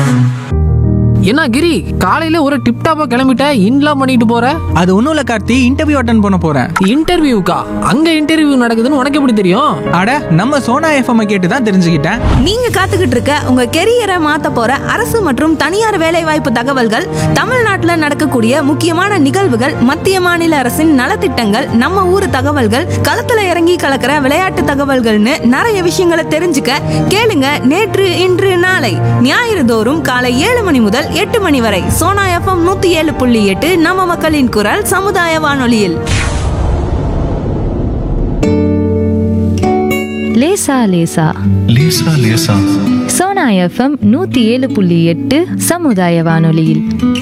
என்ன கிரி காலையில ஒரு டிப்டாப்பா கிளம்பிட்ட இன்லாம் பண்ணிட்டு போற அது ஒன்றும் இல்லை கார்த்தி இன்டர்வியூ அட்டன் பண்ண போகிறேன் இன்டர்வியூக்கா அங்க இன்டர்வியூ நடக்குதுன்னு உனக்கு எப்படி தெரியும் அட நம்ம சோனா எஃப்எம் கேட்டு தான் தெரிஞ்சுக்கிட்டேன் நீங்க காத்துக்கிட்டு இருக்க உங்க கெரியரை மாத்த போற அரசு மற்றும் தனியார் வேலைவாய்ப்பு தகவல்கள் தமிழ்நாட்டுல நடக்கக்கூடிய முக்கியமான நிகழ்வுகள் மத்திய மாநில அரசின் நலத்திட்டங்கள் நம்ம ஊர் தகவல்கள் களத்துல இறங்கி கலக்கிற விளையாட்டு தகவல்கள்னு நிறைய விஷயங்களை தெரிஞ்சுக்க கேளுங்க நேற்று இன்று நாளை ஞாயிறு தோறும் காலை ஏழு மணி முதல் எட்டு மணி வரை சோனா எஃப்எம் நூத்தி ஏழு புள்ளி எட்டு நம்ம மக்களின் குரல் சமுதாய வானொலியில் லேசா லேசா லேசா லேசா சோனா எஃப்எம் நூத்தி ஏழு புள்ளி எட்டு சமுதாய வானொலியில்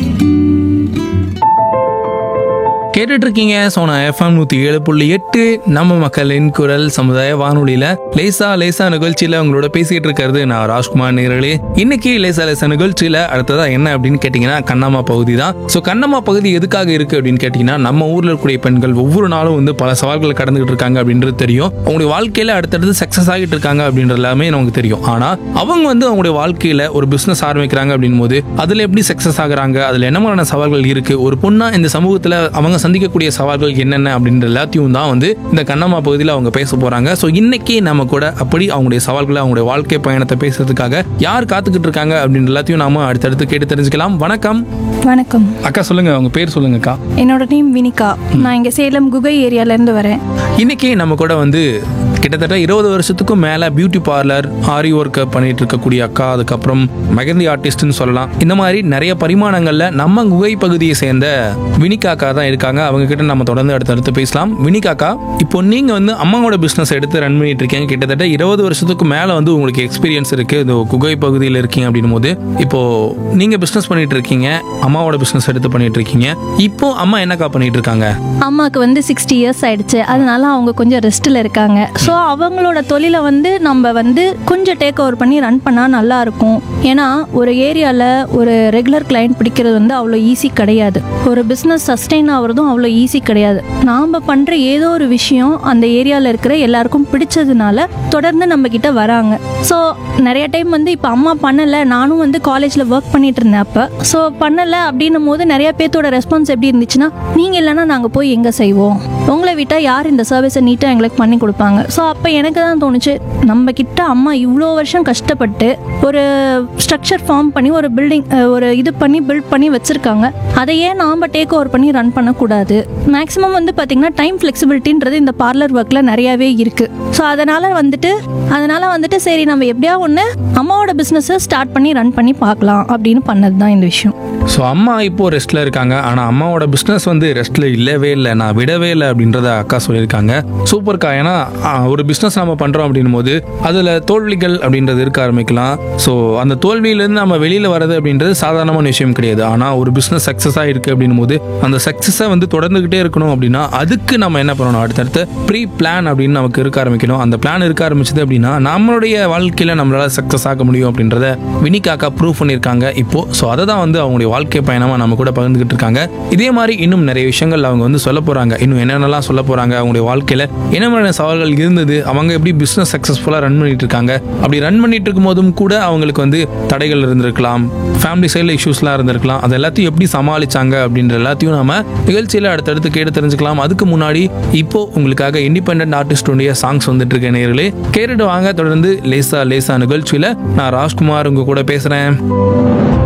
கேட்டுட்டு இருக்கீங்க சோனா எஃப்எம் நூத்தி ஏழு புள்ளி எட்டு நம்ம மக்களின் குரல் சமுதாய வானொலியில லேசா லேசா நிகழ்ச்சியில உங்களோட பேசிட்டு இருக்கிறது நான் ராஜ்குமார் நேரலே இன்னைக்கு லேசா லேசா நிகழ்ச்சியில அடுத்ததா என்ன அப்படின்னு கேட்டீங்கன்னா கண்ணம்மா பகுதி தான் ஸோ கண்ணம்மா பகுதி எதுக்காக இருக்கு அப்படின்னு கேட்டீங்கன்னா நம்ம ஊர்ல இருக்கக்கூடிய பெண்கள் ஒவ்வொரு நாளும் வந்து பல சவால்களை கடந்துகிட்டு இருக்காங்க அப்படின்றது தெரியும் அவங்களுடைய வாழ்க்கையில அடுத்தடுத்து சக்சஸ் ஆகிட்டு இருக்காங்க அப்படின்றது எல்லாமே நமக்கு தெரியும் ஆனா அவங்க வந்து அவங்களுடைய வாழ்க்கையில ஒரு பிசினஸ் ஆரம்பிக்கிறாங்க அப்படின் போது அதுல எப்படி சக்சஸ் ஆகுறாங்க அதுல என்ன மாதிரியான சவால்கள் இருக்கு ஒரு பொண்ணா இந்த சமூகத்துல அவங்க சந்திக்கக்கூடிய சவால்கள் என்னென்ன அப்படின்ற எல்லாத்தையும் தான் வந்து இந்த கண்ணம்மா பகுதியில் அவங்க பேச போறாங்க ஸோ இன்னைக்கு நம்ம கூட அப்படி அவங்களுடைய சவால்களை அவங்களுடைய வாழ்க்கை பயணத்தை பேசுறதுக்காக யார் காத்துக்கிட்டு இருக்காங்க அப்படின்ற எல்லாத்தையும் நாம அடுத்தடுத்து கேட்டு தெரிஞ்சுக்கலாம் வணக்கம் வணக்கம் அக்கா சொல்லுங்க அவங்க பேர் சொல்லுங்கக்கா என்னோட நேம் வினிகா நான் இங்கே சேலம் குகை ஏரியாலேருந்து வரேன் இன்னைக்கு நம்ம கூட வந்து கிட்டத்தட்ட இருபது வருஷத்துக்கும் மேல பியூட்டி பார்லர் ஆரி ஒர்க் பண்ணிட்டு இருக்கக்கூடிய அக்கா அதுக்கப்புறம் மெகந்தி ஆர்டிஸ்ட்னு சொல்லலாம் இந்த மாதிரி நிறைய பரிமாணங்கள்ல நம்ம குகை பகுதியை சேர்ந்த வினிகா அக்கா தான் இருக்காங்க அவங்க கிட்ட நம்ம தொடர்ந்து அடுத்தடுத்து பேசலாம் வினிகா அக்கா இப்போ நீங்க வந்து அம்மாவோட பிசினஸ் எடுத்து ரன் பண்ணிட்டு இருக்கீங்க கிட்டத்தட்ட இருபது வருஷத்துக்கு மேல வந்து உங்களுக்கு எக்ஸ்பீரியன்ஸ் இருக்கு இந்த குகை பகுதியில் இருக்கீங்க அப்படின்னும் போது இப்போ நீங்க பிசினஸ் பண்ணிட்டு இருக்கீங்க அம்மாவோட பிசினஸ் எடுத்து பண்ணிட்டு இருக்கீங்க இப்போ அம்மா என்னக்கா பண்ணிட்டு இருக்காங்க அம்மாவுக்கு வந்து சிக்ஸ்டி இயர்ஸ் ஆயிடுச்சு அதனால அவங்க கொஞ்சம் ரெஸ்ட்டில் இருக்காங்க ஸோ அவங்களோட தொழிலை வந்து நம்ம வந்து கொஞ்சம் டேக் ஓவர் பண்ணி ரன் பண்ணால் நல்லா இருக்கும் ஏன்னா ஒரு ஏரியாவில் ஒரு ரெகுலர் கிளைண்ட் பிடிக்கிறது வந்து அவ்வளோ ஈஸி கிடையாது ஒரு பிஸ்னஸ் சஸ்டெயின் ஆகுறதும் அவ்வளோ ஈஸி கிடையாது நாம் பண்ணுற ஏதோ ஒரு விஷயம் அந்த ஏரியாவில் இருக்கிற எல்லாருக்கும் பிடிச்சதுனால தொடர்ந்து நம்ம கிட்ட வராங்க ஸோ நிறைய டைம் வந்து இப்போ அம்மா பண்ணலை நானும் வந்து காலேஜில் ஒர்க் பண்ணிட்டு இருந்தேன் அப்போ ஸோ பண்ணலை அப்படின்னும் போது நிறைய பேர்த்தோட ரெஸ்பான்ஸ் எப்படி இருந்துச்சுன்னா நீங்கள் இல்லைன்னா நாங்கள் போய் எங்கே செய்வோம் உங்களை விட்டால் யார் இந்த சர்வீஸை நீட்டாக எங்களுக்கு பண்ணி கொடுப்பாங்க ஸோ அப்போ எனக்கு தான் தோணுச்சு நம்ம கிட்ட அம்மா இவ்வளோ வருஷம் கஷ்டப்பட்டு ஒரு ஸ்ட்ரக்சர் ஃபார்ம் பண்ணி ஒரு பில்டிங் ஒரு இது பண்ணி பில்ட் பண்ணி வச்சுருக்காங்க அதையே நாம் டேக் ஓவர் பண்ணி ரன் பண்ணக்கூடாது மேக்ஸிமம் வந்து பார்த்திங்கன்னா டைம் ஃப்ளெக்சிபிலிட்டின்றது இந்த பார்லர் ஒர்க்கில் நிறையாவே இருக்குது ஸோ அதனால் வந்துட்டு அதனால் வந்துட்டு சரி நம்ம எப்படியா ஒன்று அம்மாவோட பிஸ்னஸை ஸ்டார்ட் பண்ணி ரன் பண்ணி பார்க்கலாம் அப்படின்னு பண்ணது தான் இந்த விஷயம் ஸோ அம்மா இப்போ ரெஸ்ட்ல இருக்காங்க ஆனால் அம்மாவோட பிஸ்னஸ் வந்து ரெஸ்ட்ல இல்லவே இல்லை நான் விடவே இல்லை அப்படின்றத அக்கா சொல்லியிருக்காங்க சூப்பர்க்கா ஏன்னா ஆ, ஒரு பிஸ்னஸ் நம்ம பண்றோம் அப்படின்னும் போது அதில் தோல்விகள் அப்படின்றது இருக்க ஆரம்பிக்கலாம் ஸோ அந்த தோல்வியிலேருந்து நம்ம வெளியில வர்றது அப்படின்றது சாதாரணமான விஷயம் கிடையாது ஆனால் ஒரு பிஸ்னஸ் சக்ஸஸாக இருக்கு அப்படின்னும் போது அந்த சக்ஸஸை வந்து தொடர்ந்துகிட்டே இருக்கணும் அப்படின்னா அதுக்கு நம்ம என்ன பண்ணணும் அடுத்தடுத்து ப்ரீ பிளான் அப்படின்னு நமக்கு இருக்க ஆரம்பிக்கணும் அந்த பிளான் இருக்க ஆரம்பிச்சது அப்படின்னா நம்மளுடைய வாழ்க்கையில நம்மளால சக்ஸஸ் ஆக முடியும் அப்படின்றத வினிகாக்கா ப்ரூவ் பண்ணியிருக்காங்க இப்போ ஸோ அதை தான் வந்து அவங்களுடைய வாழ்க்கை பயணமா நம்ம கூட பகிர்ந்துகிட்டு இருக்காங்க இதே மாதிரி இன்னும் நிறைய விஷயங்கள் அவங்க வந்து சொல்ல போறாங்க இன்னும் என்னென்னலாம் சொல்ல போறாங்க அவங்களுடைய வாழ்க்கையில என்ன மாதிரியான சவால்கள் இருந்தது அவங்க எப்படி பிசினஸ் சக்ஸஸ்ஃபுல்லாக ரன் பண்ணிட்டு இருக்காங்க அப்படி ரன் பண்ணிட்டு இருக்கும் போதும் கூட அவங்களுக்கு வந்து தடைகள் இருந்திருக்கலாம் ஃபேமிலி சைடில் இஷ்யூஸ்லாம் இருந்திருக்கலாம் அது எல்லாத்தையும் எப்படி சமாளிச்சாங்க அப்படின்ற எல்லாத்தையும் நாம நிகழ்ச்சியில் அடுத்தடுத்து கேட்டு தெரிஞ்சுக்கலாம் அதுக்கு முன்னாடி இப்போ உங்களுக்காக இண்டிபெண்ட் ஆர்டிஸ்டுடைய சாங்ஸ் வந்துட்டு இருக்க நேர்களே கேட்டுட்டு வாங்க தொடர்ந்து லேசா லேசா நிகழ்ச்சியில நான் ராஜ்குமார் உங்க கூட பேசுறேன்